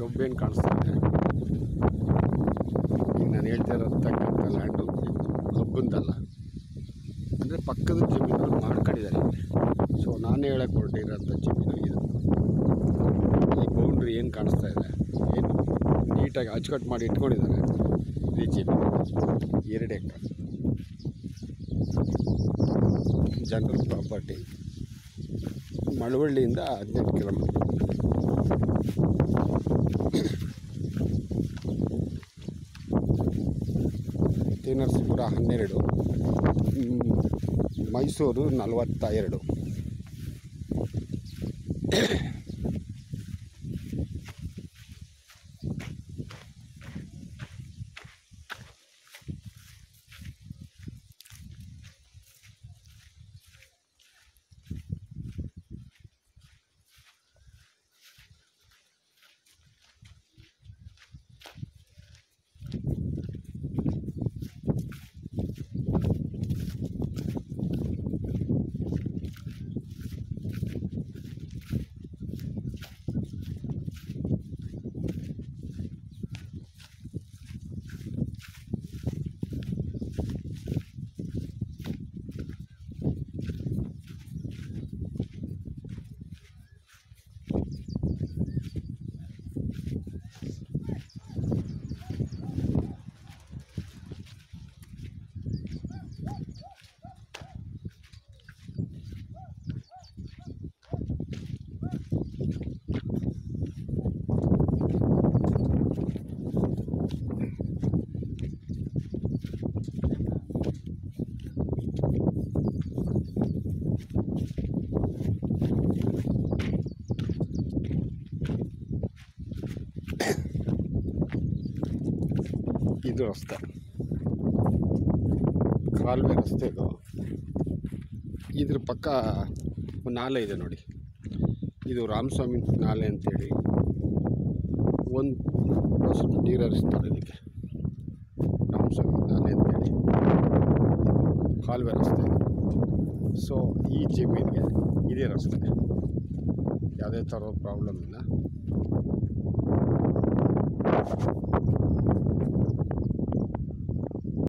ಕಬ್ಬೇನು ಕಾಣಿಸ್ತಾ ಇದೆ ಈಗ ನಾನು ಹೇಳ್ತಾ ಇರತಕ್ಕಂಥ ಲ್ಯಾಂಡು ಕಬ್ಬಂದಲ್ಲ ಅಂದರೆ ಪಕ್ಕದ ಜಮೀನಲ್ಲಿ ಮಾಡ್ಕೊಂಡಿದ್ದಾರೆ ಸೊ ನಾನು ಹೇಳಕ್ಕೆ ಹೊರಟಿರೋಂಥ ಜಮೀನು ಇದು ಈ ಬೌಂಡ್ರಿ ಏನು ಕಾಣಿಸ್ತಾ ಇದೆ ಏನು ನೀಟಾಗಿ ಅಚ್ಚುಕಟ್ಟು ಮಾಡಿ ಇಟ್ಕೊಂಡಿದ್ದಾರೆ ಇದೇ ಜಮೀನು ಎರಡು ಎಕರೆ ಜನರಲ್ ಪ್ರಾಪರ್ಟಿ ಮಳವಳ್ಳಿಯಿಂದ ಹದಿನೆಂಟು ಕಿಲೋಮೀಟ್ರ್ ಟಿ ನರಸೀಪುರ ಹನ್ನೆರಡು ಮ್, ಮೈಸೂರು ನಲವತ್ತ ಎರಡು ಇದು ರಸ್ತೆ ಕಾಲುವೆ ರಸ್ತೆ ಇದು ಇದ್ರ ಪಕ್ಕ ಒಂದು ನಾಲೆ ಇದೆ ನೋಡಿ ಇದು ರಾಮಸ್ವಾಮಿ ನಾಲೆ ಅಂತೇಳಿ ಒಂದು ಸ್ವಲ್ಪ ನೀರು ಹರಿಸ್ತಾರೆ ಇದಕ್ಕೆ ರಾಮಸ್ವಾಮಿ ನಾಲೆ ಅಂತೇಳಿ ಇದು ಕಾಲುವೆ ರಸ್ತೆ ಸೊ ಈ ಜಮೀನಿಗೆ ಇದೇ ರಸ್ತೆ ಯಾವುದೇ ಥರ ಪ್ರಾಬ್ಲಮ್ ಇಲ್ಲ